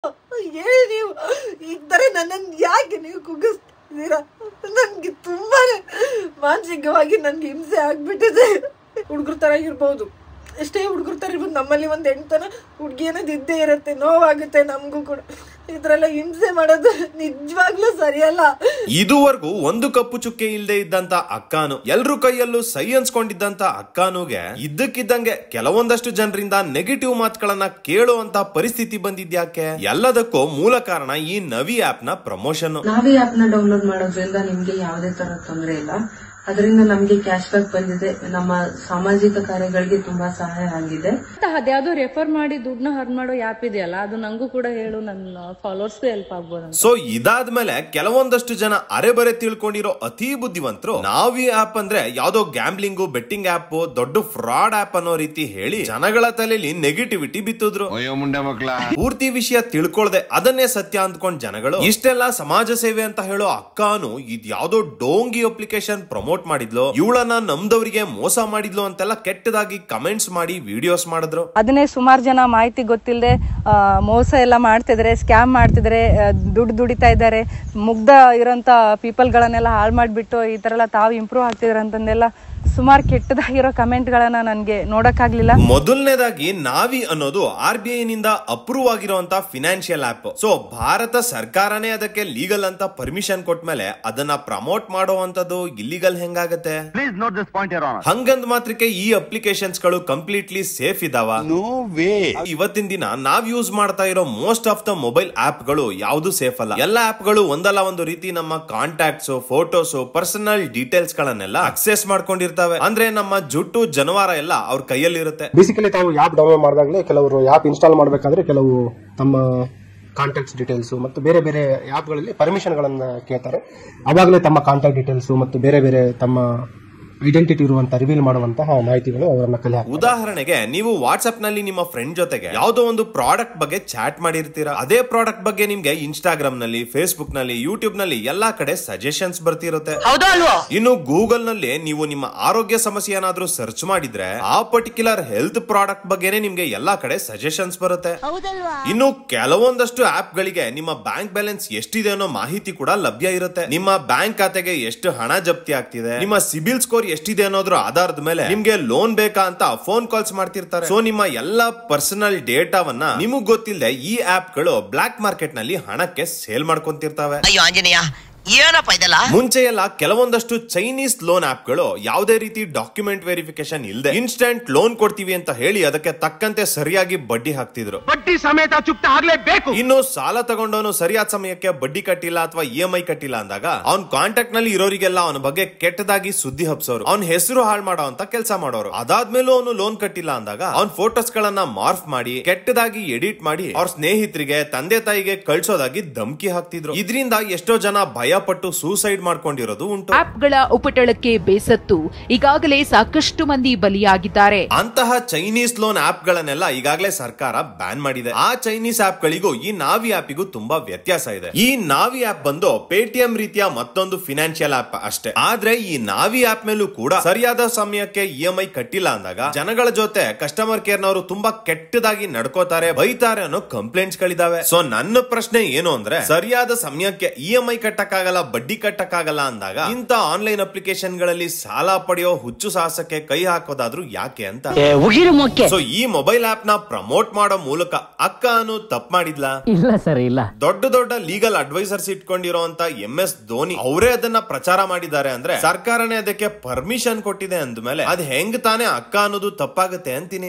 ಹೇಳಿ ನೀವು ಈ ತರ ನನ್ನನ್ನು ಯಾಕೆ ನೀವು ಕುಗ್ಗಿಸ್ತಿದ್ದೀರಾ ನನ್ಗೆ ತುಂಬಾನೇ ಮಾನಸಿಕವಾಗಿ ನನ್ಗೆ ಹಿಂಸೆ ಆಗ್ಬಿಟ್ಟಿದೆ ಹುಡುಗರ ತರ ಇರ್ಬೋದು ಎಷ್ಟೇ ಹುಡುಗರ ತರ ಇರ್ಬೋದು ನಮ್ಮಲ್ಲಿ ಒಂದು ಹೆಣ್ತನ ಹುಡುಗಿ ಅನ್ನೋದು ಇದ್ದೇ ಇರುತ್ತೆ ನೋವಾಗುತ್ತೆ ನಮಗೂ ಕೂಡ ಇದ್ರೆಲ್ಲ ಹಿಂಸೆ ಮಾಡೋದು ನಿಜವಾಗ್ಲೂ ಸರಿಯಲ್ಲ ಇದುವರೆಗೂ ಒಂದು ಕಪ್ಪು ಚುಕ್ಕೆ ಇಲ್ಲದೆ ಇದ್ದಂತ ಅಕ್ಕಾನು ಎಲ್ರ ಕೈಯಲ್ಲೂ ಸೈ ಅನ್ಸ್ಕೊಂಡಿದ್ದಂತ ಅಕ್ಕಾನುಗೆ ಇದ್ದಕ್ಕಿದ್ದಂಗೆ ಕೆಲವೊಂದಷ್ಟು ಜನರಿಂದ ನೆಗೆಟಿವ್ ಮಾತುಗಳನ್ನ ಕೇಳುವಂತ ಪರಿಸ್ಥಿತಿ ಬಂದಿದ್ಯಾಕೆ ಎಲ್ಲದಕ್ಕೂ ಮೂಲ ಕಾರಣ ಈ ನವಿ ಆಪ್ ನ ಪ್ರಮೋಷನ್ ನಾವೇ ಆಪ್ ನ ಡೌನ್ಲೋಡ್ ಮಾಡೋದ್ರಿಂದ ನಿಮ್ಗೆ ಯಾವುದೇ ತರ ತೊಂದರೆ ಇಲ್ಲ ಅದರಿಂದ ನಮ್ಗೆ ಕ್ಯಾಶ್ ಬ್ಯಾಕ್ ಬಂದಿದೆ ನಮ್ಮ ಸಾಮಾಜಿಕ ಕಾರ್ಯಗಳಿಗೆ ತುಂಬಾ ಸಹಾಯ ಆಗಿದೆ ಅದ್ಯಾವ್ದೋ ರೆಫರ್ ಮಾಡಿ ದುಡ್ಡನ್ನ ಹರ್ನ್ ಮಾಡೋ ಆ್ಯಪ್ ಇದೆಯಲ್ಲ ಅದು ನಂಗೂ ಕೂಡ ಹೇಳು ನನ್ನ ಫಾಲೋವರ್ಸ್ಗೂ ಹೆಲ್ಪ್ ಆಗ್ಬೋದು ಅಂತ ಸೊ ಇದಾದ್ಮೇಲೆ ಕೆಲವೊಂದಷ್ಟು ಜನ ಅರೆಬರೆ ತಿಳ್ಕೊಂಡಿರೋ ಅತಿ ಬುದ್ಧಿವಂತರು ನಾವ್ ಈ ಆಪ್ ಅಂದ್ರೆ ಯಾವ್ದೋ ಗ್ಯಾಂಬ್ಲಿಂಗು ಬೆಟ್ಟಿಂಗ್ ಆಪ್ ದೊಡ್ಡ ಫ್ರಾಡ್ ಆಪ್ ಅನ್ನೋ ರೀತಿ ಹೇಳಿ ಜನಗಳ ತಲೆಯಲ್ಲಿ ನೆಗೆಟಿವಿಟಿ ಬಿತ್ತಿದ್ರು ಅಯ್ಯೋ ಮುಂಡೆ ಮಕ್ಳ ಪೂರ್ತಿ ವಿಷಯ ತಿಳ್ಕೊಳ್ದೆ ಅದನ್ನೇ ಸತ್ಯ ಅಂದ್ಕೊಂಡ್ ಜನಗಳು ಇಷ್ಟೆಲ್ಲ ಸಮಾಜ ಸೇವೆ ಅಂತ ಹೇಳೋ ಅಕ್ಕಾನು ಇದ್ ಯಾವ್ದೋ ಡೋಂಗಿ ಅಪ್ಲಿಕೇಶನ್ ಪ್ರಮೋಟ್ ಮಾಡಿದ್ಲು ಇವಳನ್ನ ನಮ್ದವರಿಗೆ ಮೋಸ ಮಾಡಿದ್ಲು ಅಂತೆಲ್ಲ ಕೆಟ್ಟದಾಗಿ ಕಮೆಂಟ್ಸ್ ಮಾಡಿ ವಿಡಿಯೋಸ್ ಮಾಡಿದ್ರು ಅದನ್ನೇ ಸುಮಾರು ಜನ ಮಾಹಿತಿ ಗೊತ್ತಿಲ್ಲದೆ ಮೋಸ ಎಲ್ಲ ಮಾಡ್ತಿದ್ದಾರೆ ಸ್ಕ್ಯಾಮ್ ಮಾಡ್ತಿದ್ದಾರೆ ದುಡ್ಡು ದುಡಿತಾ ಇದ್ದಾರೆ ಮುಗ್ಧ ಇರೋಂಥ ಪೀಪಲ್ಗಳನ್ನೆಲ್ಲ ಹಾಳು ಮಾಡಿಬಿಟ್ಟು ಈ ಥರ ಎಲ್ಲ ತಾವು ಇಂಪ್ರೂವ್ ಆಗ್ತಿದ್ದಾರೆ ಅಂತಂದೆಲ್ಲ ಸುಮಾರು ಕೆಟ್ಟದಾಗಿರೋ ಕಮೆಂಟ್ಗಳನ್ನ ನನಗೆ ನೋಡೋಕ್ಕಾಗಲಿಲ್ಲ ಮೊದಲನೇದಾಗಿ ನಾವಿ ಅನ್ನೋದು ಆರ್ ಬಿ ಐ ನಿಂದ ಅಪ್ರೂವ್ ಆಗಿರುವಂತ ಫಿನಾನ್ಷಿಯಲ್ ಆಪ್ ಸೊ ಭಾರತ ಸರ್ಕಾರನೇ ಅದಕ್ಕೆ ಲೀಗಲ್ ಅಂತ ಪರ್ಮಿಷನ್ ಕೊಟ್ಮೇಲೆ ಅದನ್ನ ಪ್ರಮೋಟ್ ಮಾಡುವಂತದ್ದು ಇಲ್ಲಿಗಲ್ ಹೆಂಗಾಗತ್ತೆ ಪ್ಲೀಸ್ ನೋಟ್ ದಿಸ್ ಪಾಯಿಂಟ್ ಇರೋ ಹಂಗಂದ್ ಮಾತ್ರಕ್ಕೆ ಈ ಅಪ್ಲಿಕೇಶನ್ಸ್ ಗಳು ಕಂಪ್ಲೀಟ್ಲಿ ಸೇಫ್ ಇದಾವ ನೋ ವೇ ಇವತ್ತಿನ ದಿನ ನಾವ್ ಯೂಸ್ ಮಾಡ್ತಾ ಇರೋ most of the mobile app ಗಳು ಯಾವ್ದು ಸೇಫ್ ಅಲ್ಲ ಎಲ್ಲ ಆಪ್ ಗಳು ಒಂದಲ್ಲ ಒಂದು ರೀತಿ ನಮ್ಮ ಕಾಂಟ್ಯಾಕ್ಟ್ಸ್ ಫೋಟೋಸ್ ಪರ್ಸನಲ್ ಡೀಟೇಲ್ಸ್ ಗಳನ್ನೆಲ್ಲ ಅಕ್ಸೆಸ್ ಮಾಡ್ಕೊಂಡಿರ್ತಾವೆ ಅಂದ್ರೆ ನಮ್ಮ ಜುಟ್ಟು ಜನವಾರ ಎಲ್ಲ ಅವ್ರ ಕೈಯಲ್ಲಿರುತ್ತೆ ಬೇಸಿಕಲಿ ತಾವು ಆ್ಯಪ್ ಡೌನ್ಲೋಡ್ ಮಾಡಿದಾಗಲೇ ಕೆಲವರು ಆ್ಯಪ್ ಇನ್ಸ್ಟಾಲ್ ಮಾಡಬೇಕಾದ್ರೆ ಕೆಲವು ತಮ್ಮ ಕಾಂಟ್ಯಾಕ್ಟ್ಸ್ ಡೀಟೇಲ್ಸು ಮತ್ತು ಬೇರೆ ಬೇರೆ ಆ್ಯಪ್ಗಳಲ್ಲಿ ಪರ್ಮಿಷನ್ಗಳನ್ನು ಕೇಳ್ತಾರೆ ಆವಾಗಲೇ ತಮ್ಮ ಕಾಂಟ್ಯಾಕ್ಟ್ ಡೀಟೇಲ್ಸು ಮತ್ತು ಬೇರೆ ಬೇರೆ ತಮ್ಮ ಐಡೆಂಟಿಟಿ ಇರುವಂಥ ರಿವೀಲ್ ಮಾಡುವಂತಹ ಮಾಹಿತಿಗಳು ಅವರನ್ನ ಕಲೆ ಹಾಕ್ತಾರೆ. ಉದಾಹರಣೆಗೆ ನೀವು ವಾಟ್ಸ್ಆಪ್ ನಲ್ಲಿ ನಿಮ್ಮ ಫ್ರೆಂಡ್ ಜೊತೆಗೆ ಯಾವ್ದೋ ಒಂದು ಪ್ರಾಡಕ್ಟ್ ಬಗ್ಗೆ ಚಾಟ್ ಮಾಡಿರ್ತೀರಾ ಅದೇ ಪ್ರಾಡಕ್ಟ್ ಬಗ್ಗೆ ನಿಮ್ಗೆ ಇನ್ಸ್ಟಾಗ್ರಾಮ್ ನಲ್ಲಿ ಫೇಸ್ಬುಕ್ ನಲ್ಲಿ ಯೂಟ್ಯೂಬ್ ನಲ್ಲಿ ಎಲ್ಲಾ ಕಡೆ ಸಜೆಷನ್ಸ್ ಬರ್ತಿರುತ್ತೆ ಇನ್ನು ಗೂಗಲ್ ನಲ್ಲಿ ನೀವು ನಿಮ್ಮ ಆರೋಗ್ಯ ಸಮಸ್ಯೆ ಏನಾದ್ರೂ ಸರ್ಚ್ ಮಾಡಿದ್ರೆ ಆ ಪರ್ಟಿಕ್ಯುಲರ್ ಹೆಲ್ತ್ ಪ್ರಾಡಕ್ಟ್ ಬಗ್ಗೆನೇ ನಿಮ್ಗೆ ಎಲ್ಲಾ ಕಡೆ ಸಜೆಷನ್ಸ್ ಬರುತ್ತೆ ಇನ್ನು ಕೆಲವೊಂದಷ್ಟು ಆಪ್ ಗಳಿಗೆ ನಿಮ್ಮ ಬ್ಯಾಂಕ್ ಬ್ಯಾಲೆನ್ಸ್ ಎಷ್ಟಿದೆ ಅನ್ನೋ ಮಾಹಿತಿ ಕೂಡ ಲಭ್ಯ ಇರುತ್ತೆ ನಿಮ್ಮ ಬ್ಯಾಂಕ್ ಖಾತೆಗೆ ಎಷ್ಟು ಹಣ ಜಪ್ತಿ ಆಗ್ತಿದೆ ನಿಮ್ಮ ಸಿಬಿಲ್ ಸ್ಕೋರ್ ಎಷ್ಟಿದೆ ಅನ್ನೋದ್ರ ಆಧಾರದ ಮೇಲೆ ನಿಮ್ಗೆ ಲೋನ್ ಬೇಕಾ ಅಂತ ಫೋನ್ ಕಾಲ್ಸ್ ಮಾಡ್ತಿರ್ತಾರೆ ಸೊ ನಿಮ್ಮ ಎಲ್ಲಾ ಪರ್ಸನಲ್ ಡೇಟಾವನ್ನ ನಿಮಗ್ ಗೊತ್ತಿಲ್ಲದೆ ಈ ಆಪ್ ಗಳು ಬ್ಲಾಕ್ ಮಾರ್ಕೆಟ್ ನಲ್ಲಿ ಹಣಕ್ಕೆ ಸೇಲ್ ಮಾಡ್ಕೊಂತಿರ್ತಾವೆ ಅಯ್ಯೋ ಆಂಜನೇಯ ಏನಪ್ಪ ಇದೆಲ್ಲ ಮುಂಚೆ ಎಲ್ಲ ಕೆಲವೊಂದಷ್ಟು ಚೈನೀಸ್ ಲೋನ್ ಆಪ್ ಗಳು ಯಾವುದೇ ರೀತಿ ಡಾಕ್ಯುಮೆಂಟ್ ವೆರಿಫಿಕೇಶನ್ ಇಲ್ಲದೆ ಇನ್ಸ್ಟೆಂಟ್ ಲೋನ್ ಕೊಡ್ತೀವಿ ಅಂತ ಹೇಳಿ ಅದಕ್ಕೆ ತಕ್ಕಂತೆ ಸರಿಯಾಗಿ ಬಡ್ಡಿ ಹಾಕ್ತಿದ್ರು ಬಡ್ಡಿ ಸಮೇತ ಚುಕ್ತ ಆಗ್ಲೇಬೇಕು ಇನ್ನು ಸಾಲ ತಗೊಂಡವನು ಸರಿಯಾದ ಸಮಯಕ್ಕೆ ಬಡ್ಡಿ ಕಟ್ಟಿಲ್ಲ ಅಥವಾ ಇ ಎಂ ಐ ಕಟ್ಟಿಲ್ಲ ಅಂದಾಗ ಅವ್ನ್ ಕಾಂಟ್ಯಾಕ್ಟ್ ನಲ್ಲಿ ಇರೋರಿಗೆಲ್ಲ ಅವನ ಬಗ್ಗೆ ಕೆಟ್ಟದಾಗಿ ಸುದ್ದಿ ಹಬ್ಸೋರು ಅವ್ನ ಹೆಸರು ಹಾಳು ಮಾಡೋ ಅಂತ ಕೆಲಸ ಮಾಡೋರು ಅದಾದ್ಮೇಲೂ ಅವನು ಲೋನ್ ಕಟ್ಟಿಲ್ಲ ಅಂದಾಗ ಅವ್ನ ಫೋಟೋಸ್ ಗಳನ್ನ ಮಾರ್ಫ್ ಮಾಡಿ ಕೆಟ್ಟದಾಗಿ ಎಡಿಟ್ ಮಾಡಿ ಅವ್ರ ಸ್ನೇಹಿತರಿಗೆ ತಂದೆ ತಾಯಿಗೆ ಕಳ್ಸೋದಾಗಿ ಧಮ್ಕಿ ಹಾಕ್ತಿದ್ರು ಇದರಿಂದ ಎಷ್ಟೋ ಜನ ಭಯ ಪಟ್ಟು ಸೂಸೈಡ್ ಮಾಡ್ಕೊಂಡಿರೋದು ಉಂಟು ಆಪ್ಗಳ ಉಪಟಳಕ್ಕೆ ಬೇಸತ್ತು ಈಗಾಗಲೇ ಸಾಕಷ್ಟು ಮಂದಿ ಬಲಿಯಾಗಿದ್ದಾರೆ ಅಂತಹ ಚೈನೀಸ್ ಲೋನ್ ಆಪ್ ಗಳನ್ನೆಲ್ಲ ಈಗಾಗಲೇ ಸರ್ಕಾರ ಬ್ಯಾನ್ ಮಾಡಿದೆ ಆ ಚೈನೀಸ್ ಆಪ್ ಗಳಿಗೂ ಈ ನಾವಿ ಆಪಿಗೂ ತುಂಬಾ ವ್ಯತ್ಯಾಸ ಇದೆ ಈ ನಾವಿ ಆಪ್ ಬಂದು ಪೇಟಿಎಂ ರೀತಿಯ ಮತ್ತೊಂದು ಫಿನಾನ್ಷಿಯಲ್ ಆಪ್ ಅಷ್ಟೇ ಆದ್ರೆ ಈ ನಾವಿ ಆಪ್ ಮೇಲೂ ಕೂಡ ಸರಿಯಾದ ಸಮಯಕ್ಕೆ ಇ ಎಂ ಐ ಕಟ್ಟಿಲ್ಲ ಅಂದಾಗ ಜನಗಳ ಜೊತೆ ಕಸ್ಟಮರ್ ಕೇರ್ ನವರು ತುಂಬಾ ಕೆಟ್ಟದಾಗಿ ನಡ್ಕೋತಾರೆ ಬೈತಾರೆ ಅನ್ನೋ ಕಂಪ್ಲೇಂಟ್ಸ್ ಗಳಿದಾವೆ ಸೊ ನನ್ನ ಪ್ರಶ್ನೆ ಏನು ಅಂದ್ರೆ ಸರಿಯಾದ ಸಮಯಕ್ಕೆ ಇ ಎಂ ಐ ಕಟ್ಟಕ್ಕಾಗಲ್ಲ ಬಡ್ಡಿ ಕಟ್ಟಕ್ಕಾಗಲ್ಲ ಅಂದಾಗ ಇಂತ ಆನ್ಲೈನ್ ಅಪ್ಲಿಕೇಶನ್ ಗಳಲ್ಲಿ ಸಾಲ ಪಡೆಯೋ ಹುಚ್ಚು ಸಾಹಸಕ್ಕೆ ಕೈ ಹಾಕೋದಾದ್ರೂ ಯಾಕೆ ಅಂತ ಸೊ ಈ ಮೊಬೈಲ್ ಆಪ್ ನ ಪ್ರಮೋಟ್ ಮಾಡೋ ಮೂಲಕ ಅಕ್ಕ ಅನು ತಪ್ಪು ಮಾಡಿದ್ಲ ಇಲ್ಲ ಸರ್ ಇಲ್ಲ ದೊಡ್ಡ ದೊಡ್ಡ ಲೀಗಲ್ ಅಡ್ವೈಸರ್ಸ್ ಇಟ್ಕೊಂಡಿರೋಂತ ಎಂ ಎಸ್ ಧೋನಿ ಅವರೇ ಅದನ್ನ ಪ್ರಚಾರ ಮಾಡಿದ್ದಾರೆ ಅಂದ್ರೆ ಸರ್ಕಾರನೇ ಅದಕ್ಕೆ ಪರ್ಮಿಷನ್ ಕೊಟ್ಟಿದೆ ಅಂದ್ಮೇಲೆ ಅದ್ ಹೆಂಗ್ ತಾನೇ ಅಕ್ಕ ಅನ್ನೋದು ತಪ್ಪಾಗುತ್ತೆ ಅಂತೀನಿ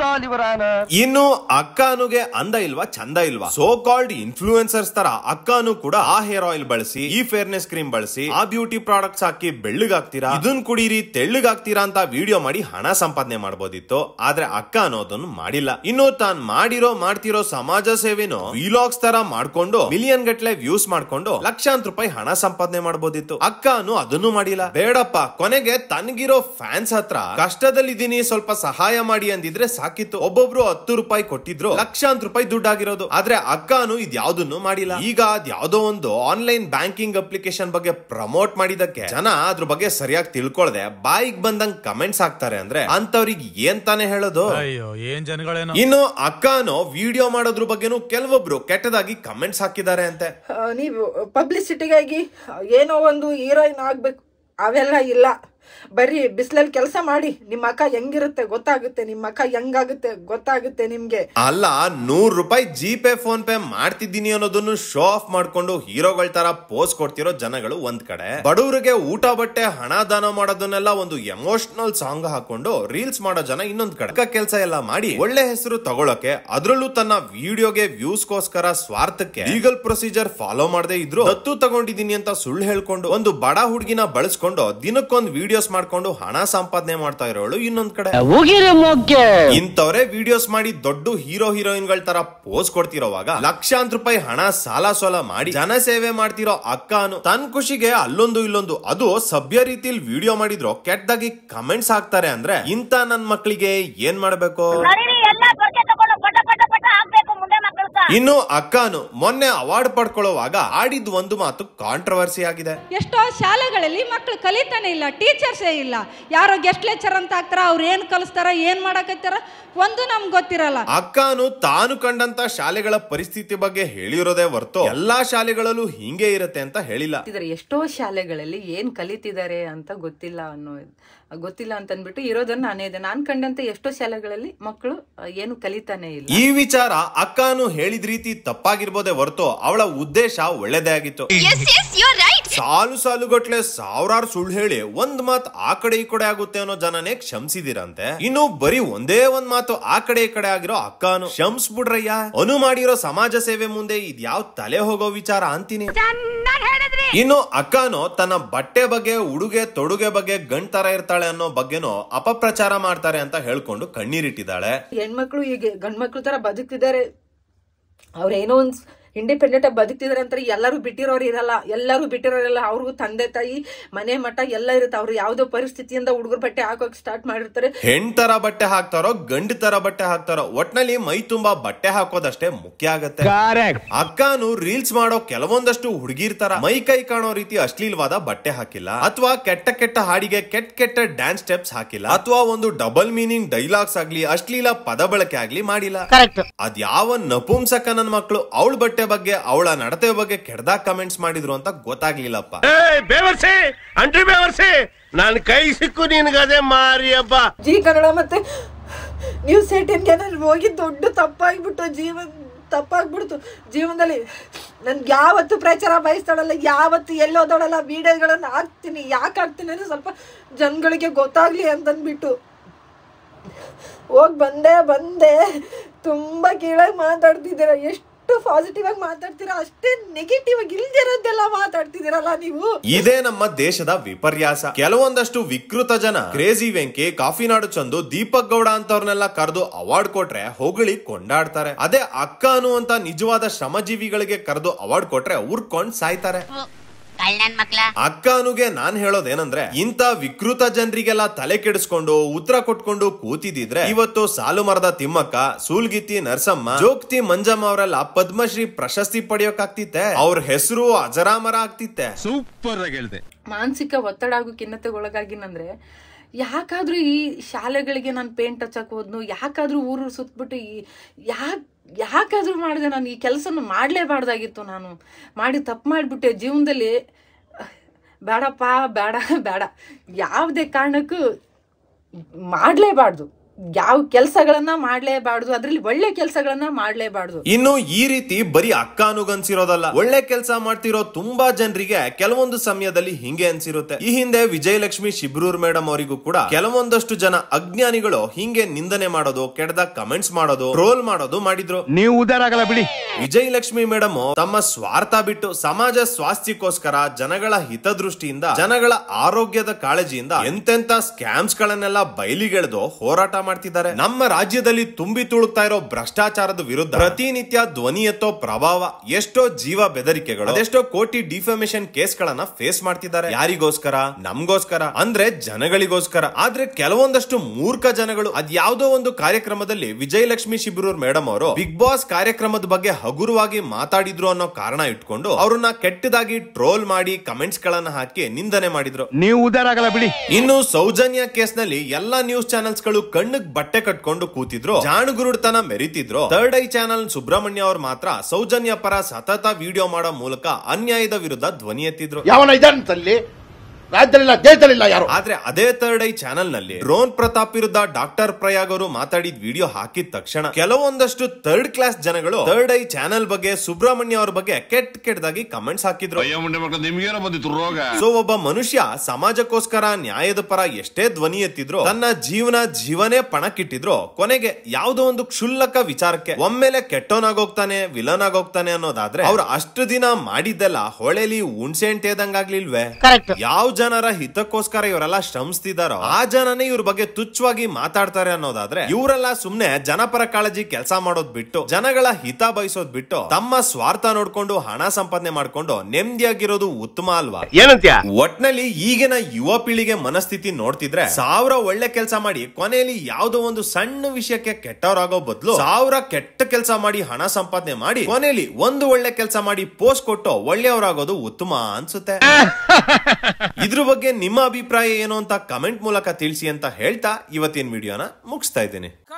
ಇನ್ನು ಅಕ್ಕ ಅನುಗೆ ಅಂದ ಇಲ್ವಾ ಚಂದ ಇಲ್ವಾ ಸೋ ಕಾಲ್ಡ್ ಇನ್ಫ್ಲೂಯೆನ್ಸರ್ಸ್ ತರ ಅಕ್ಕ ಅನು ಕೂಡ ಆ ಹೇರ್ ಆಯಿಲ್ ಬಳಸಿ ಈ ಫೇರ್ನೆಸ್ ಕ್ರೀಮ್ ಬಳಸಿ ಆ ಬ್ಯೂಟಿ ಪ್ರಾಡಕ್ಟ್ಸ್ ಹಾಕಿ ಬೆಳ್ಳಗಾಗ್ತೀರಾ ಇದನ್ ಕುಡೀರಿ ತೆಳ್ಳಗಾಗ್ತೀರಾ ಅಂತ ವಿಡಿಯೋ ಮಾಡಿ ಹಣ ಸಂಪಾದನೆ ಮಾಡಬಹುದಿತ್ತು ಆದ್ರೆ ಅಕ್ಕ ಅನ್ನೋದನ್ನು ಮಾಡಿಲ್ಲ ಇನ್ನು ತಾನ್ ಮಾಡಿರೋ ಮಾಡ್ತಿರೋ ಸಮಾಜ ಸೇವೆನೋ ವಿಲಾಗ್ಸ್ ತರ ಮಾಡ್ಕೊಂಡು ಮಿಲಿಯನ್ ಗಟ್ಲೆ ವ್ಯೂಸ್ ಮಾಡ್ಕೊಂಡು ಲಕ್ಷಾಂತರ ರೂಪಾಯಿ ಹಣ ಸಂಪಾದನೆ ಮಾಡಬಹುದಿತ್ತು ಅಕ್ಕ ಅನು ಅದನ್ನು ಮಾಡಿಲ್ಲ ಬೇಡಪ್ಪ ಕೊನೆಗೆ ತನ್ಗಿರೋ ಫ್ಯಾನ್ಸ್ ಹತ್ರ ಕಷ್ಟದಲ್ಲಿದ್ದೀನಿ ಸ್ವಲ್ಪ ಸಹಾಯ ಮಾಡಿ ಅಂದಿದ್ರೆ ಸಾಕಿತ್ತು ಒಬ್ಬೊಬ್ರು ಹತ್ತು ರೂಪಾಯಿ ಕೊಟ್ಟಿದ್ರು ಲಕ್ಷಾಂತರ ರೂಪಾಯಿ ದುಡ್ಡಾಗಿರೋದು ಆದ್ರೆ ಅಕ್ಕ ಅನು ಇದ್ಯಾವ್ದನ್ನು ಮಾಡಿಲ್ಲ ಈಗ ಅದ್ಯಾವ್ದೋ ಒಂದು ಆನ್ಲೈನ್ ಬ್ಯಾಂಕಿಂಗ್ ಬ್ಯಾಂಕಿಂಗ್ ಅಪ್ಲಿಕೇಶನ್ ಬಗ್ಗೆ ಪ್ರಮೋಟ್ ಮಾಡಿದಕ್ಕೆ ಜನ ಅದ್ರ ಬಗ್ಗೆ ಸರಿಯಾಗಿ ತಿಳ್ಕೊಳ್ದೆ ಬಾಯಿಗೆ ಬಂದಂಗ್ ಕಮೆಂಟ್ಸ್ ಹಾಕ್ತಾರೆ ಅಂದ್ರೆ ಅಂತವ್ರಿಗೆ ಏನ್ ತಾನೇ ಹೇಳೋದು ಅಯ್ಯೋ ಏನ್ ಜನಗಳೇನೋ ಇನ್ನು ಅಕ್ಕನೋ ವಿಡಿಯೋ ಮಾಡೋದ್ರ ಬಗ್ಗೆನೂ ಕೆಲವೊಬ್ರು ಕೆಟ್ಟದಾಗಿ ಕಮೆಂಟ್ಸ್ ಹಾಕಿದ್ದಾರೆ ಅಂತೆ ಆ, ನೀವು ಪಬ್ಲಿಸಿಟಿಗಾಗಿ ಏನೋ ಒಂದು ಹೀರೋಯಿನ್ ಆಗ್ಬೇಕು ಅವೆಲ್ಲ ಇಲ್ಲ ಬರೀ ಬಿಸಿಲಲ್ಲಿ ಕೆಲಸ ಮಾಡಿ ನಿಮ್ಮ ಅಕ್ಕ ಹೆಂಗಿರುತ್ತೆ ಗೊತ್ತಾಗುತ್ತೆ ನಿಮ್ಮ ಅಕ್ಕ ಹೆಂಗಾಗುತ್ತೆ ಗೊತ್ತಾಗುತ್ತೆ ನಿಮ್ಗೆ ಅಲ್ಲ ನೂರ್ ರೂಪಾಯಿ ಜಿ ಪೇ ಫೋನ್ ಪೇ ಮಾಡ್ತಿದ್ದೀನಿ ಅನ್ನೋದನ್ನು ಶೋ ಆಫ್ ಮಾಡ್ಕೊಂಡು ಹೀರೋಗಳ ತರ ಪೋಸ್ ಕೊಡ್ತಿರೋ ಜನಗಳು ಒಂದ್ ಕಡೆ ಬಡವರಿಗೆ ಊಟ ಬಟ್ಟೆ ಹಣ ದಾನ ಮಾಡೋದನ್ನೆಲ್ಲ ಒಂದು ಎಮೋಷನಲ್ ಸಾಂಗ್ ಹಾಕೊಂಡು ರೀಲ್ಸ್ ಮಾಡೋ ಜನ ಇನ್ನೊಂದ್ ಕಡೆ ಕೆಲಸ ಎಲ್ಲ ಮಾಡಿ ಒಳ್ಳೆ ಹೆಸರು ತಗೊಳಕ್ಕೆ ಅದ್ರಲ್ಲೂ ತನ್ನ ವಿಡಿಯೋಗೆ ವ್ಯೂಸ್ಗೋಸ್ಕರ ಸ್ವಾರ್ಥಕ್ಕೆ ಲೀಗಲ್ ಪ್ರೊಸೀಜರ್ ಫಾಲೋ ಮಾಡದೇ ಇದ್ರು ದತ್ತು ತಗೊಂಡಿದ್ದೀನಿ ಅಂತ ಸುಳ್ಳು ಹೇಳ್ಕೊಂಡು ಒಂದು ಬಡ ಹುಡುಗಿನ ಬಳಸ್ಕೊಂಡು ದಿನಕ್ಕೊಂದ್ ವಿಡಿಯೋಸ್ ಮಾಡ್ಕೊಂಡು ಹಣ ಸಂಪಾದನೆ ಮಾಡ್ತಾ ಇರೋಳು ಇನ್ನೊಂದ್ ಕಡೆ ಇಂಥವ್ರೆ ವಿಡಿಯೋಸ್ ಮಾಡಿ ದೊಡ್ಡ ಹೀರೋ ಹೀರೋಯಿನ್ ಗಳ ತರ ಪೋಸ್ ಕೊಡ್ತಿರೋವಾಗ ಲಕ್ಷಾಂತರ ರೂಪಾಯಿ ಹಣ ಸಾಲ ಸೋಲ ಮಾಡಿ ಜನ ಸೇವೆ ಮಾಡ್ತಿರೋ ಅಕ್ಕನು ತನ್ನ ಖುಷಿಗೆ ಅಲ್ಲೊಂದು ಇಲ್ಲೊಂದು ಅದು ಸಭ್ಯ ರೀತಿಲಿ ವಿಡಿಯೋ ಮಾಡಿದ್ರು ಕೆಟ್ಟದಾಗಿ ಕಮೆಂಟ್ಸ್ ಹಾಕ್ತಾರೆ ಅಂದ್ರೆ ಇಂತ ನನ್ ಮಕ್ಳಿಗೆ ಏನ್ ಮಾಡ್ಬೇಕು ಇನ್ನು ಅಕ್ಕನು ಮೊನ್ನೆ ಅವಾರ್ಡ್ ಪಡ್ಕೊಳ್ಳುವಾಗ ಆಡಿದ್ ಒಂದು ಮಾತು ಕಾಂಟ್ರವರ್ಸಿ ಆಗಿದೆ ಎಷ್ಟೋ ಶಾಲೆಗಳಲ್ಲಿ ಮಕ್ಕಳು ಕಲಿತಾನೆ ಇಲ್ಲ ಟೀಚರ್ಸೇ ಇಲ್ಲ ಯಾರೋ ಗೆಸ್ಟ್ ಲೆಕ್ಚರ್ ಅಂತ ಹಾಕ್ತಾರ ಅವ್ರು ಏನು ಕಲಿಸ್ತಾರ ಏನು ಮಾಡಕತ್ತಾರ ಒಂದು ನಮ್ಗೆ ಗೊತ್ತಿರಲ್ಲ ಅಕ್ಕನು ತಾನು ಕಂಡಂತ ಶಾಲೆಗಳ ಪರಿಸ್ಥಿತಿ ಬಗ್ಗೆ ಹೇಳಿರೋದೇ ಹೊರ್ತು ಎಲ್ಲಾ ಶಾಲೆಗಳಲ್ಲೂ ಹಿಂಗೆ ಇರುತ್ತೆ ಅಂತ ಹೇಳಿಲ್ಲ ಕಲಿತಿದ್ದಾರೆ ಎಷ್ಟೋ ಶಾಲೆಗಳಲ್ಲಿ ಏನ್ ಕಲಿತಿದ್ದಾರೆ ಅಂತ ಗೊತ್ತಿಲ್ಲ ಅನ್ನೋ ಗೊತ್ತಿಲ್ಲ ಅಂತ ಅಂದ್ಬಿಟ್ಟು ಇರೋದನ್ನ ನಾನೇ ಇದೆ ನಾನ್ ಕಂಡಂತೆ ಎಷ್ಟೋ ಶಾಲೆಗಳಲ್ಲಿ ಮಕ್ಕಳು ಏನು ಕಲಿತಾನೆ ಇಲ್ಲ ಈ ವಿಚಾರ ಅಕ್ಕನು ಹೇಳಿದ ರೀತಿ ತಪ್ಪಾಗಿರ್ಬೋದೇ ಹೊರತು ಅವಳ ಉದ್ದೇಶ ಒಳ್ಳೆದೇ ಆಗಿತ್ತು ಸಾಲು ಸಾಲುಗಟ್ಲೆ ಸಾವಿರಾರು ಸುಳ್ಳು ಹೇಳಿ ಒಂದ್ ಮಾತ್ ಆ ಕಡೆ ಈ ಕಡೆ ಆಗುತ್ತೆ ಅನ್ನೋ ಜನನೇ ಕ್ಷಮಿಸಿದಿರಂತೆ ಇನ್ನು ಬರೀ ಒಂದೇ ಒಂದ್ ಮಾತು ಆ ಕಡೆ ಈ ಕಡೆ ಆಗಿರೋ ಅಕ್ಕನು ಕ್ಷಮಿಸ್ಬಿಡ್ರಯ್ಯ ಅನು ಮಾಡಿರೋ ಸಮಾಜ ಸೇವೆ ಮುಂದೆ ಇದ್ಯಾವ್ ತಲೆ ಹೋಗೋ ವಿಚಾರ ಅಂತೀನಿ ಇನ್ನು ಅಕ್ಕನು ತನ್ನ ಬಟ್ಟೆ ಬಗ್ಗೆ ಉಡುಗೆ ತೊಡುಗೆ ಬಗ್ಗೆ ಗಂಡ್ ತರ ಇರ್ತಾಳೆ ಅನ್ನೋ ಬಗ್ಗೆನೂ ಅಪಪ್ರಚಾರ ಮಾಡ್ತಾರೆ ಅಂತ ಹೇಳ್ಕೊಂಡು ಕಣ್ಣೀರಿಟ್ಟಿದ್ದಾಳೆ ಹೆಣ್ಮಕ್ಳು ಈಗ ಗಂಡ್ಮಕ್ಳು ತರ ಬದುಕ್ತಿದ್ದಾರೆ ಅವ್ರೇನೋ ಒಂದ್ ಇಂಡಿಪೆಂಡೆಂಟ್ ಆಗಿ ಬದುಕ್ತಿದಾರೆ ಅಂತಾರೆ ಎಲ್ಲರೂ ಬಿಟ್ಟಿರೋರು ಇರಲ್ಲ ಎಲ್ಲರೂ ಬಿಟ್ಟಿರೋರಿಲ್ಲ ಅವ್ರಿಗೂ ತಂದೆ ತಾಯಿ ಮನೆ ಮಠ ಎಲ್ಲ ಇರುತ್ತೆ ಅವ್ರು ಯಾವ್ದೋ ಪರಿಸ್ಥಿತಿಯಿಂದ ಹುಡುಗರ ಬಟ್ಟೆ ಹಾಕೋಕ್ ಸ್ಟಾರ್ಟ್ ಮಾಡಿರ್ತಾರೆ ಹೆಣ್ ತರ ಬಟ್ಟೆ ಹಾಕ್ತಾರೋ ಗಂಡ್ ತರ ಬಟ್ಟೆ ಹಾಕ್ತಾರೋ ಒಟ್ನಲ್ಲಿ ಮೈ ತುಂಬಾ ಬಟ್ಟೆ ಹಾಕೋದಷ್ಟೇ ಮುಖ್ಯ ಆಗತ್ತೆ ಅಕ್ಕನು ರೀಲ್ಸ್ ಮಾಡೋ ಕೆಲವೊಂದಷ್ಟು ಹುಡುಗಿರ್ ತರ ಮೈ ಕೈ ಕಾಣೋ ರೀತಿ ಅಶ್ಲೀಲವಾದ ಬಟ್ಟೆ ಹಾಕಿಲ್ಲ ಅಥವಾ ಕೆಟ್ಟ ಕೆಟ್ಟ ಹಾಡಿಗೆ ಕೆಟ್ಟ ಕೆಟ್ಟ ಡ್ಯಾನ್ಸ್ ಸ್ಟೆಪ್ಸ್ ಹಾಕಿಲ್ಲ ಅಥವಾ ಒಂದು ಡಬಲ್ ಮೀನಿಂಗ್ ಡೈಲಾಗ್ಸ್ ಆಗ್ಲಿ ಅಶ್ಲೀಲ ಪದ ಬಳಕೆ ಆಗ್ಲಿ ಮಾಡಿಲ್ಲ ಅದ್ಯಾವ ನಪುಂಸಕ ನನ್ ಮಕ್ಳು ಅವಳ ಬಟ್ಟೆ ಬಗ್ಗೆ ಅವಳ ನಡತೆ ಬಗ್ಗೆ ಕೆಡ್ದಾಗ ಕಮೆಂಟ್ಸ್ ಮಾಡಿದ್ರು ಅಂತ ಗೊತ್ತಾಗ್ಲಿಲ್ಲಪ್ಪ ಬೇವರ್ಸಿ ಅಂಟ್ರಿ ಬೇವರ್ಸಿ ನನ್ ಕೈ ಸಿಕ್ಕು ನಿನ್ಗದೆ ಮಾರಿ ಹಬ್ಬ ಜಿ ಕನ್ನಡ ಮತ್ತೆ ನ್ಯೂಸ್ ಏಟೀನ್ಗೆ ನಾನು ಹೋಗಿ ದೊಡ್ಡ ತಪ್ಪಾಗ್ಬಿಟ್ಟು ಜೀವನ ತಪ್ಪಾಗ್ಬಿಡ್ತು ಜೀವನದಲ್ಲಿ ನನ್ಗೆ ಯಾವತ್ತು ಪ್ರಚಾರ ಬಯಸ್ತಾಳಲ್ಲ ಯಾವತ್ತು ಎಲ್ಲೋದಳಲ್ಲ ವಿಡಿಯೋಗಳನ್ನ ಹಾಕ್ತೀನಿ ಯಾಕೆ ಹಾಕ್ತೀನಿ ಅಂದ್ರೆ ಸ್ವಲ್ಪ ಜನಗಳಿಗೆ ಗೊತ್ತಾಗ್ಲಿ ಅಂತಂದ್ಬಿಟ್ಟು ಹೋಗಿ ಬಂದೆ ಬಂದೆ ತುಂಬಾ ಕೀಳಾಗಿ ಮಾತಾಡ್ತಿದ್ದೀರ ಎಷ್ಟು ಪಾಸಿಟಿವ್ ಆಗಿ ಮಾತಾಡ್ತೀರಾ ಅಷ್ಟೇ ನೆಗೆಟಿವ್ ಆಗಿ ಇಲ್ದಿರೋದೆಲ್ಲ ಮಾತಾಡ್ತಿದ್ದೀರಲ್ಲ ನೀವು ಇದೇ ನಮ್ಮ ದೇಶದ ವಿಪರ್ಯಾಸ ಕೆಲವೊಂದಷ್ಟು ವಿಕೃತ ಜನ ಕ್ರೇಜಿ ವೆಂಕಿ ಕಾಫಿನಾಡು ಚಂದು ದೀಪಕ್ ಗೌಡ ಅಂತವ್ರನ್ನೆಲ್ಲ ಕರೆದು ಅವಾರ್ಡ್ ಕೊಟ್ರೆ ಹೊಗಳಿ ಕೊಂಡಾಡ್ತಾರೆ ಅದೇ ಅಕ್ಕ ಅನ್ನುವಂತ ನಿಜವಾದ ಶ್ರಮಜೀವಿಗಳಿಗೆ ಕರೆದು ಅವಾರ್ಡ್ ಕೊಟ್ರೆ ಉರ್ಕೊಂಡ್ ಸಾಯ್ತಾರೆ ಅಕ್ಕ ಅನುಗೆ ನಾನ್ ಹೇಳೋದೇನಂದ್ರೆ ಇಂತ ವಿಕೃತ ಜನರಿಗೆಲ್ಲ ತಲೆ ಕೆಡಿಸ್ಕೊಂಡು ಉತ್ತರ ಕೊಟ್ಕೊಂಡು ಕೂತಿದಿದ್ರೆ ಇವತ್ತು ಸಾಲು ಮರದ ತಿಮ್ಮಕ್ಕ ಸೂಲ್ಗಿತ್ತಿ ನರಸಮ್ಮ ಜೋಗ್ತಿ ಮಂಜಮ್ಮ ಅವರೆಲ್ಲ ಪದ್ಮಶ್ರೀ ಪ್ರಶಸ್ತಿ ಪಡೆಯೋಕಾಗ್ತಿತ್ತೆ ಅವ್ರ ಹೆಸರು ಅಜರಾಮರ ಆಗ್ತಿತ್ತೆ ಸೂಪರ್ ಆಗಿ ಹೇಳ್ದೆ ಮಾನಸಿಕ ಒತ್ತಡ ಹಾಗೂ ಖಿನ್ನತೆಗೆ ಒಳಗಾಗಿನಂದ್ರೆ ಯಾಕಾದ್ರೂ ಈ ಶಾಲೆಗಳಿಗೆ ನಾನು ಪೇಂಟ್ ಹಚ್ಚಕ್ ಹೋದ್ನು ಯಾಕಾದ್ರೂ ಊರು ಸುತ್ತಬಿಟ್ಟು ಈ ಯಾಕೆ ಯಾಕಾದ್ರೂ ಮಾಡಿದೆ ನಾನು ಈ ಕೆಲಸನ ಮಾಡಲೇಬಾರ್ದಾಗಿತ್ತು ನಾನು ಮಾಡಿ ತಪ್ಪು ಮಾಡಿಬಿಟ್ಟೆ ಜೀವನದಲ್ಲಿ ಬೇಡಪ್ಪ ಬೇಡ ಬೇಡ ಯಾವುದೇ ಕಾರಣಕ್ಕೂ ಮಾಡಲೇಬಾರ್ದು ಯಾವ ಕೆಲಸಗಳನ್ನ ಮಾಡಲೇಬಾರ್ದು ಅದ್ರಲ್ಲಿ ಒಳ್ಳೆ ಕೆಲಸಗಳನ್ನ ಮಾಡಲೇಬಾರ್ದು ಇನ್ನು ಈ ರೀತಿ ಬರೀ ಅಕ್ಕ ಅನುಗನ್ಸಿರೋದಲ್ಲ ಒಳ್ಳೆ ಕೆಲಸ ಮಾಡ್ತಿರೋ ತುಂಬಾ ಜನರಿಗೆ ಕೆಲವೊಂದು ಸಮಯದಲ್ಲಿ ಹಿಂಗೆ ಅನ್ಸಿರುತ್ತೆ ಈ ಹಿಂದೆ ವಿಜಯಲಕ್ಷ್ಮಿ ಶಿಬ್ರೂರ್ ಮೇಡಮ್ ಅವರಿಗೂ ಕೂಡ ಕೆಲವೊಂದಷ್ಟು ಜನ ಅಜ್ಞಾನಿಗಳು ಹಿಂಗೆ ನಿಂದನೆ ಮಾಡೋದು ಕೆಡದ ಕಮೆಂಟ್ಸ್ ಮಾಡೋದು ಟ್ರೋಲ್ ಮಾಡೋದು ಮಾಡಿದ್ರು ನೀವು ಉದಾರ ಆಗಲ್ಲ ಬಿಡಿ ವಿಜಯಲಕ್ಷ್ಮಿ ಮೇಡಮ್ ತಮ್ಮ ಸ್ವಾರ್ಥ ಬಿಟ್ಟು ಸಮಾಜ ಸ್ವಾಸ್ಥ್ಯಕ್ಕೋಸ್ಕರ ಜನಗಳ ಹಿತದೃಷ್ಟಿಯಿಂದ ಜನಗಳ ಆರೋಗ್ಯದ ಕಾಳಜಿಯಿಂದ ಎಂತೆಂತ ಸ್ಕ್ಯಾಮ್ಸ್ ಗಳನ್ನೆಲ್ಲ ಬಯಲಿಗೆಳೆದು ಹೋರಾಟ ಮಾಡ್ತಿದ್ದಾರೆ ನಮ್ಮ ರಾಜ್ಯದಲ್ಲಿ ತುಂಬಿ ತುಳುಕ್ತಾ ಇರೋ ಭ್ರಷ್ಟಾಚಾರದ ವಿರುದ್ಧ ಪ್ರತಿನಿತ್ಯ ಧ್ವನಿ ಎತ್ತೋ ಪ್ರಭಾವ ಎಷ್ಟೋ ಜೀವ ಬೆದರಿಕೆಗಳು ಅದೆಷ್ಟೋ ಕೋಟಿ ಡಿಫಾಮೇಶನ್ ಕೇಸ್ಗಳನ್ನ ಫೇಸ್ ಮಾಡ್ತಿದ್ದಾರೆ ಯಾರಿಗೋಸ್ಕರ ನಮ್ಗೋಸ್ಕರ ಅಂದ್ರೆ ಜನಗಳಿಗೋಸ್ಕರ ಆದ್ರೆ ಕೆಲವೊಂದಷ್ಟು ಮೂರ್ಖ ಜನಗಳು ಅದ್ಯಾವುದೋ ಒಂದು ಕಾರ್ಯಕ್ರಮದಲ್ಲಿ ವಿಜಯಲಕ್ಷ್ಮಿ ಶಿಬಿರೂರ್ ಮೇಡಮ್ ಅವರು ಬಿಗ್ ಬಾಸ್ ಕಾರ್ಯಕ್ರಮದ ಬಗ್ಗೆ ಹಗುರವಾಗಿ ಮಾತಾಡಿದ್ರು ಅನ್ನೋ ಕಾರಣ ಇಟ್ಕೊಂಡು ಅವ್ರನ್ನ ಕೆಟ್ಟದಾಗಿ ಟ್ರೋಲ್ ಮಾಡಿ ಕಮೆಂಟ್ಸ್ ಗಳನ್ನ ಹಾಕಿ ನಿಂದನೆ ಮಾಡಿದ್ರು ನೀವು ಉದಾರ ಆಗಲ್ಲ ಬಿಡಿ ಇನ್ನು ಸೌಜನ್ಯ ಕೇಸ್ ನಲ್ಲಿ ಎಲ್ಲಾ ನ್ಯೂಸ್ ಚಾನೆಲ್ಸ್ ಗಳು ಕಣ್ಣಿಗೆ ಬಟ್ಟೆ ಕಟ್ಕೊಂಡು ಕೂತಿದ್ರು ಜಾಣಗುರುಡ್ತನ ಮೆರಿತಿದ್ರು ಥರ್ಡ್ ಐ ಚಾನೆಲ್ ಸುಬ್ರಹ್ಮಣ್ಯ ಅವ್ರು ಮಾತ್ರ ಸೌಜನ್ಯ ಪರ ಸತತ ವಿಡಿಯೋ ಮಾಡೋ ಮೂಲಕ ಅನ್ಯಾಯದ ವಿರುದ್ಧ ಧ್ವನಿ ಎತ್ತಿದ್ರು ಯಾವನ ಇದ್ದಾನಂತಲ್ಲಿ ರಾಜ್ಯದಲ್ಲಿಲ್ಲ ದೇಶದಲ್ಲಿಲ್ಲ ಯಾರು ಆದ್ರೆ ಅದೇ ಥರ್ಡ್ ಐ ಚಾನೆಲ್ ನಲ್ಲಿ ಡ್ರೋನ್ ಪ್ರತಾಪ್ ವಿರುದ್ಧ ಡಾಕ್ಟರ್ ಪ್ರಯಾಗ್ ಅವರು ಮಾತಾಡಿದ ವಿಡಿಯೋ ಹಾಕಿದ ತಕ್ಷಣ ಕೆಲವೊಂದಷ್ಟು ಥರ್ಡ್ ಕ್ಲಾಸ್ ಜನಗಳು ಥರ್ಡ್ ಐ ಚಾನೆಲ್ ಬಗ್ಗೆ ಸುಬ್ರಹ್ಮಣ್ಯ ಅವ್ರ ಬಗ್ಗೆ ಕೆಟ್ಟ ಕೆಟ್ಟದಾಗಿ ಕಮೆಂಟ್ಸ್ ಹಾಕಿದ್ರು ನಿಮ್ಗೇನೋ ಬಂದಿತ್ತು ರೋಗ ಸೊ ಒಬ್ಬ ಮನುಷ್ಯ ಸಮಾಜಕ್ಕೋಸ್ಕರ ನ್ಯಾಯದ ಪರ ಎಷ್ಟೇ ಧ್ವನಿ ಎತ್ತಿದ್ರು ತನ್ನ ಜೀವನ ಜೀವನೇ ಪಣಕ್ಕಿಟ್ಟಿದ್ರು ಕೊನೆಗೆ ಯಾವ್ದೋ ಒಂದು ಕ್ಷುಲ್ಲಕ ವಿಚಾರಕ್ಕೆ ಒಮ್ಮೆಲೆ ಕೆಟ್ಟೋನಾಗೋಗ್ತಾನೆ ವಿಲನ್ ಆಗೋಗ್ತಾನೆ ಅನ್ನೋದಾದ್ರೆ ಅವ್ರು ಅಷ್ಟು ದಿನ ಮಾಡಿದ್ದೆಲ್ಲ ಹೊಳೆಲಿ ಹುಣ್ಸೆಂಟ್ ಏದಂಗಾಗ್ಲಿಲ್ವೇ ಯಾವ ಜನರ ಹಿತಕ್ಕೋಸ್ಕರ ಇವರೆಲ್ಲ ಶ್ರಮಿಸ್ತಿದಾರೋ ಆ ಜನನೇ ಇವ್ರ ಬಗ್ಗೆ ತುಚ್ಛವಾಗಿ ಮಾತಾಡ್ತಾರೆ ಅನ್ನೋದಾದ್ರೆ ಇವರೆಲ್ಲ ಸುಮ್ನೆ ಜನಪರ ಕಾಳಜಿ ಕೆಲಸ ಮಾಡೋದ್ ಬಿಟ್ಟು ಜನಗಳ ಹಿತ ಬಯಸೋದ್ ಬಿಟ್ಟು ತಮ್ಮ ಸ್ವಾರ್ಥ ನೋಡ್ಕೊಂಡು ಹಣ ಸಂಪಾದನೆ ಮಾಡ್ಕೊಂಡು ನೆಮ್ಮದಿಯಾಗಿರೋದು ಉತ್ತಮ ಅಲ್ವಾ ಏನಂತ್ಯ ಒಟ್ನಲ್ಲಿ ಈಗಿನ ಯುವ ಪೀಳಿಗೆ ಮನಸ್ಥಿತಿ ನೋಡ್ತಿದ್ರೆ ಸಾವಿರ ಒಳ್ಳೆ ಕೆಲಸ ಮಾಡಿ ಕೊನೆಯಲ್ಲಿ ಯಾವ್ದೋ ಒಂದು ಸಣ್ಣ ವಿಷಯಕ್ಕೆ ಕೆಟ್ಟವರಾಗೋ ಬದಲು ಸಾವಿರ ಕೆಟ್ಟ ಕೆಲಸ ಮಾಡಿ ಹಣ ಸಂಪಾದನೆ ಮಾಡಿ ಕೊನೆಯಲ್ಲಿ ಒಂದು ಒಳ್ಳೆ ಕೆಲಸ ಮಾಡಿ ಪೋಸ್ಟ್ ಕೊಟ್ಟು ಒಳ್ಳೆಯವರಾಗೋದು ಉತ್ತಮ ಅನ್ಸುತ್ತೆ ಇದ್ರ ಬಗ್ಗೆ ನಿಮ್ಮ ಅಭಿಪ್ರಾಯ ಏನು ಅಂತ ಕಮೆಂಟ್ ಮೂಲಕ ತಿಳಿಸಿ ಅಂತ ಹೇಳ್ತಾ ಇವತ್ತಿನ ವಿಡಿಯೋನ ಮುಗಿಸ್ತಾ ಇದ್ದೀನಿ